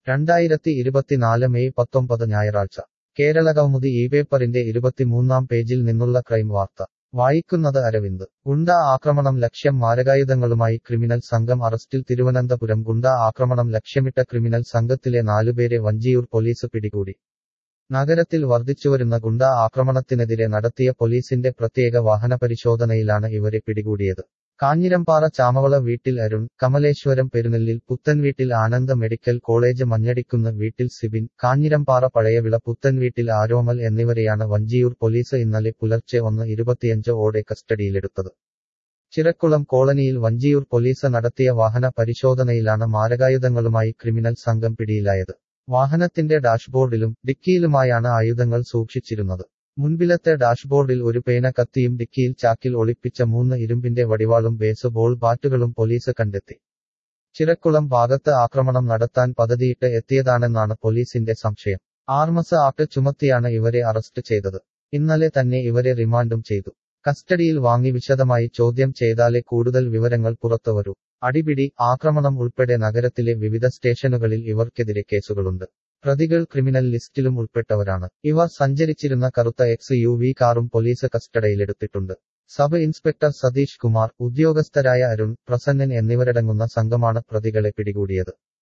രണ്ടായിരത്തി ഇരുപത്തിനാല് മെയ് പത്തൊമ്പത് ഞായറാഴ്ച കേരളകൗമുദി ഈ പേപ്പറിന്റെ ഇരുപത്തിമൂന്നാം പേജിൽ നിന്നുള്ള ക്രൈം വാർത്ത വായിക്കുന്നത് അരവിന്ദ് ഗുണ്ട ആക്രമണം ലക്ഷ്യം മാരകായുധങ്ങളുമായി ക്രിമിനൽ സംഘം അറസ്റ്റിൽ തിരുവനന്തപുരം ഗുണ്ട ആക്രമണം ലക്ഷ്യമിട്ട ക്രിമിനൽ സംഘത്തിലെ നാലുപേരെ വഞ്ചിയൂർ പോലീസ് പിടികൂടി നഗരത്തിൽ വർദ്ധിച്ചുവരുന്ന ഗുണ്ട ആക്രമണത്തിനെതിരെ നടത്തിയ പോലീസിന്റെ പ്രത്യേക വാഹന പരിശോധനയിലാണ് ഇവരെ പിടികൂടിയത് കാഞ്ഞിരംപാറ ചാമവള വീട്ടിൽ അരുൺ കമലേശ്വരം പെരുന്നെല്ലിൽ പുത്തൻവീട്ടിൽ ആനന്ദ മെഡിക്കൽ കോളേജ് മഞ്ഞടിക്കുന്ന് വീട്ടിൽ സിബിൻ കാഞ്ഞിരംപാറ പഴയവിള പുത്തൻവീട്ടിൽ ആരോമൽ എന്നിവരെയാണ് വഞ്ചിയൂർ പോലീസ് ഇന്നലെ പുലർച്ചെ ഒന്ന് ഇരുപത്തിയഞ്ച് ഓടെ കസ്റ്റഡിയിലെടുത്തത് ചിറക്കുളം കോളനിയിൽ വഞ്ചിയൂർ പോലീസ് നടത്തിയ വാഹന പരിശോധനയിലാണ് മാരകായുധങ്ങളുമായി ക്രിമിനൽ സംഘം പിടിയിലായത് വാഹനത്തിന്റെ ഡാഷ്ബോർഡിലും ഡിക്കിയിലുമായാണ് ആയുധങ്ങൾ സൂക്ഷിച്ചിരുന്നത് മുൻപിലത്തെ ഡാഷ്ബോർഡിൽ ഒരു പേന കത്തിയും ഡിക്കിയിൽ ചാക്കിൽ ഒളിപ്പിച്ച മൂന്ന് ഇരുമ്പിന്റെ വടിവാളും ബേസ് ബോൾ ബാറ്റുകളും പോലീസ് കണ്ടെത്തി ചിറക്കുളം ഭാഗത്ത് ആക്രമണം നടത്താൻ പദ്ധതിയിട്ട് എത്തിയതാണെന്നാണ് പോലീസിന്റെ സംശയം ആർമസ് ആക്ട് ചുമത്തിയാണ് ഇവരെ അറസ്റ്റ് ചെയ്തത് ഇന്നലെ തന്നെ ഇവരെ റിമാൻഡും ചെയ്തു കസ്റ്റഡിയിൽ വാങ്ങി വിശദമായി ചോദ്യം ചെയ്താലേ കൂടുതൽ വിവരങ്ങൾ പുറത്തുവരൂ അടിപിടി ആക്രമണം ഉൾപ്പെടെ നഗരത്തിലെ വിവിധ സ്റ്റേഷനുകളിൽ ഇവർക്കെതിരെ കേസുകളുണ്ട് പ്രതികൾ ക്രിമിനൽ ലിസ്റ്റിലും ഉൾപ്പെട്ടവരാണ് ഇവർ സഞ്ചരിച്ചിരുന്ന കറുത്ത എക്സ് യു വി കാറും പോലീസ് കസ്റ്റഡിയിലെടുത്തിട്ടുണ്ട് സബ് ഇൻസ്പെക്ടർ സതീഷ് കുമാർ ഉദ്യോഗസ്ഥരായ അരുൺ പ്രസന്നൻ എന്നിവരടങ്ങുന്ന സംഘമാണ് പ്രതികളെ പിടികൂടിയത്